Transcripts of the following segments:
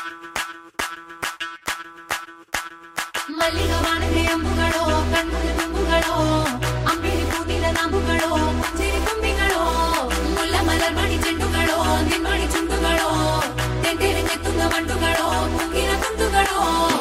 ಮಲ್ಲಿಗವಾನದೆ ಅಂಬುಗಳೋ ಕಣ್ಮುಲ್ಲ ತುಂಬುಗಳೋ ಅಂಬೇರಿ ಕೂದಿಲ ನಾಂಬುಗಳೋ ಮುಂಜಿರಿ ತುಂಬಿಗಳೋ ಮುಲ್ಲ ಮಲರ್ ಮಣಿ ಚೆಂಡುಗಳೋ ನಿನ್ಮಣಿ ಚುಂಡುಗಳೋ ತೆಂಟೆರೆ ಚೆತ್ತುಂಗ ಮಂಡುಗಳೋ ಮುಂಗಿನ ತುಂಡುಗಳೋ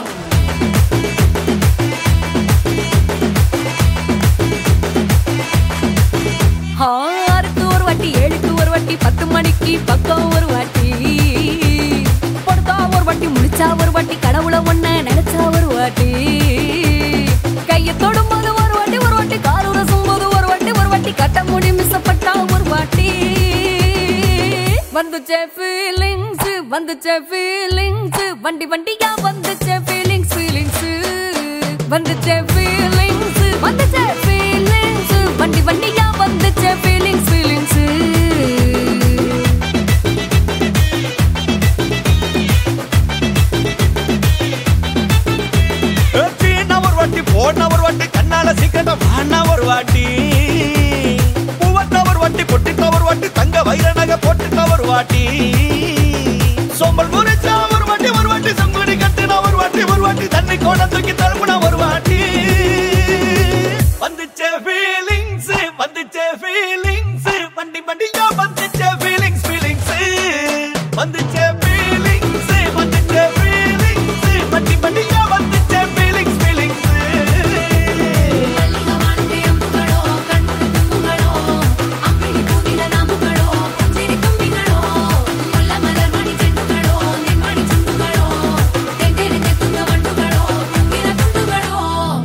ஆறுக்கு ஒரு வாட்டி ஏழுக்கு ஒரு வாட்டி பத்து மணிக்கு பக்கம் ஒரு வாட்டி படுத்தா ஒரு வாட்டி முடிச்சா ஒரு வாட்டி கடவுளை ஒண்ண நினைச்சா ஒரு வாட்டி கைய தொடும்போது ஒரு வாட்டி ஒரு வாட்டி கால் உரசும் போது ஒரு வாட்டி ஒரு வாட்டி கட்ட முடி மிசப்பட்டா ஒரு வாட்டி வந்துச்சே ஃபீலிங்ஸ் வந்துச்சே ஃபீலிங்ஸ் வண்டி வண்டியா வந்துச்சே ஃபீலிங்ஸ் ஃபீலிங்ஸ் வந்துச்சே ஃபீலிங்ஸ் வந்துச்சே ஃபீலிங்ஸ் வண்டி வண்டியா வந்துச்சே ஃபீலிங்ஸ் ஃபீலிங்ஸ் சீனா ஒரு வாட்டி போனா ஒரு வாட்டி கண்ணால சீக்கிரம் வானா ஒரு வாட்டி பூவத்தா ஒரு வாட்டி பொட்டித்தா ஒரு வாட்டி தங்க வைர நகை போட்டுட்டா ஒரு வாட்டி சோம்பல் முறிச்சா ஒரு வாட்டி ஒரு வாட்டி சங்குடி கட்டுனா ஒரு வாட்டி ஒரு வாட்டி தண்ணி கோண தூக்கி தழுப்புனா ஒரு வாட்டி வந்துச்சே ஃபீலிங்ஸ் வந்துச்சே ஃபீலிங்ஸ் வண்டி வண்டியா வந்துச்சே ஃபீலிங்ஸ் ஃபீலிங்ஸ் வந்துச்சே ஃபீலிங்ஸ் வந்துச்சே ஃபீலிங்ஸ் வண்டி வண்டியா வந்துச்சே ஃபீலிங்ஸ் ஃபீலிங்ஸ் ಮಲ್ಲಿಗವಾನದೆ ಅಂಬುಗಳೋ ಕಣ್ಮುಲ್ಲ ತುಂಬುಗಳೋ ಅಂಬೇರಿ ಕೂದಿಲ ನಾಂಬುಗಳೋ ಮುಂಜಿರಿ ತುಂಬಿಗಳೋ ಮುಲ್ಲ ಮಲರ್ ಮಣಿ ಚೆಂಡುಗಳೋ ನಿನ್ಮಣಿ ಚುಂಡುಗಳೋ ತೆಂಟೆರೆ ಚೆತ್ತುಂಗ ಮಂಡುಗಳೋ ಮುಂಗಿನ ತುಂಡುಗಳೋ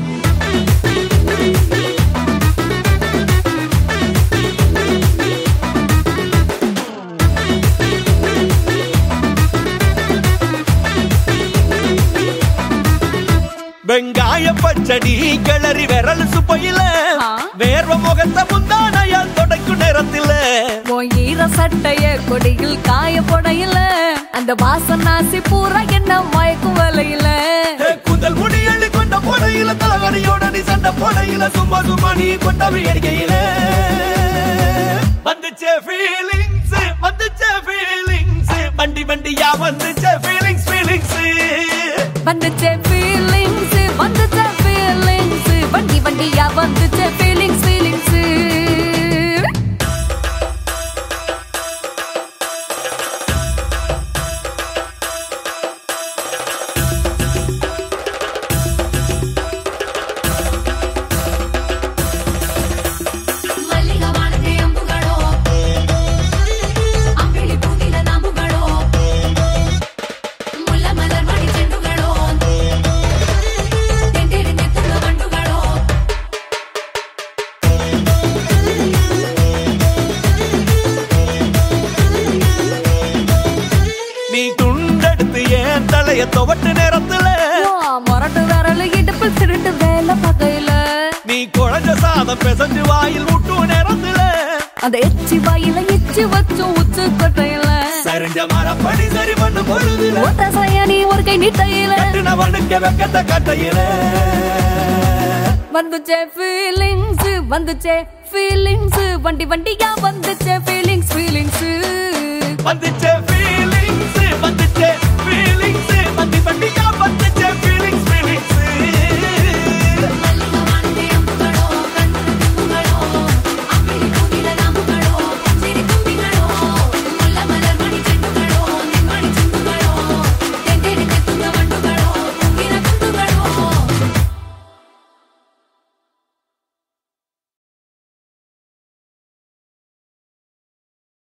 வெங்காய பச்சடி கிளறி விரல் சுப்பையில ஆ. வேர்வ முகத்த முந்தானையால் தொடக்கும் நேரத்தில உன் ஈர சட்டைய கொடியில் காய போடையில அந்த வாசனாசி பூரா என்ன மயக்கும் வலையில ஏ, கூந்தல் முடி அள்ளி கொண்ட போடையில தலைவலியோட நீ சண்டை போடையில சும்மா சும்மா நீ கொண்ட அடிக்கையில வந்துச்சே ஃபீலிங்ஸ் வந்துச்சே ஃபீலிங்ஸ் வண்டி வண்டியா வந்துச்சே ஃபீலிங்ஸ் ஃபீலிங்ஸ் வந்துச்சே ஃபீலிங்ஸ் வந்துச்சே ஃபீலிங்ஸ் வண்டி வண்டியா வந்துச்சே ஃபீலிங்ஸ் ஃபீலிங்ஸ் ಮಲ್ಲಿಗವಾನದೆ ಅಂಬುಗಳೋ ಅಂಬೇರಿ ಕೂದಿಲ ನಾಂಬುಗಳೋ ಮುಲ್ಲ ಮಲರ್ ಮಣಿ ಚೆಂಡುಗಳೋ ತೆಂಟೆರೆ ಚೆತ್ತುಂಗ ಮಂಡುಗಳೋ நீ துண்டெடுத்து ஏன் தலைய துவட்டு நேரத்துல மொரட்டு விரல் இடுப்பில் திருட்டு வேலை பகையில நீ குழஞ்ச சாதம் பிசைஞ்சு வாயில் விட்டு நேரத்துல அந்த எச்சி வாயில எச்சி வச்சும் உச்சு கொட்டையில சரிஞ்ச மரப்படி சரி பண்ணு பொழுதுல ஒத்த சயனி ஒரு கை நீட்டையில கட்டுனவனுக்கு வெக்கத்த கட்டையில வந்துச்சே ஃபீலிங்ஸ் வந்துச்சே ஃபீலிங்ஸ் வண்டி வண்டியா வந்துச்சே ஃபீலிங்ஸ் ஃபீலிங்ஸ் வந்துச்சே ஃபீலிங்ஸ் வந்து